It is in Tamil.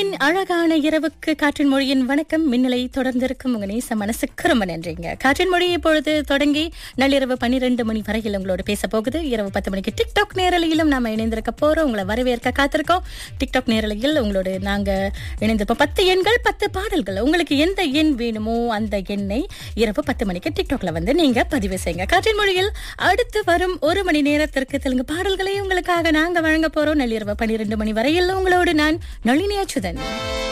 ஞாயிற்றின் அழகான இரவுக்கு காற்றின் மொழியின் வணக்கம் மின்னலை தொடர்ந்திருக்கும் உங்க நேச மனசுக்கு ரொம்ப நன்றிங்க காற்றின் மொழி இப்பொழுது தொடங்கி நள்ளிரவு பன்னிரண்டு மணி வரையில் உங்களோட பேச போகுது இரவு பத்து மணிக்கு டிக்டாக் நேரலையிலும் நாம இணைந்திருக்க போறோம் உங்களை வரவேற்க காத்திருக்கோம் டிக்டாக் நேரலையில் உங்களோட நாங்க இணைந்திருப்போம் பத்து எண்கள் பத்து பாடல்கள் உங்களுக்கு எந்த எண் வேணுமோ அந்த எண்ணை இரவு பத்து மணிக்கு டிக்டாக்ல வந்து நீங்க பதிவு செய்யுங்க காற்றின் மொழியில் அடுத்து வரும் ஒரு மணி நேரத்திற்கு தெலுங்கு பாடல்களை உங்களுக்காக நாங்க வழங்க போறோம் நள்ளிரவு பன்னிரண்டு மணி வரையில் உங்களோடு நான் நளினி அச்சுதன்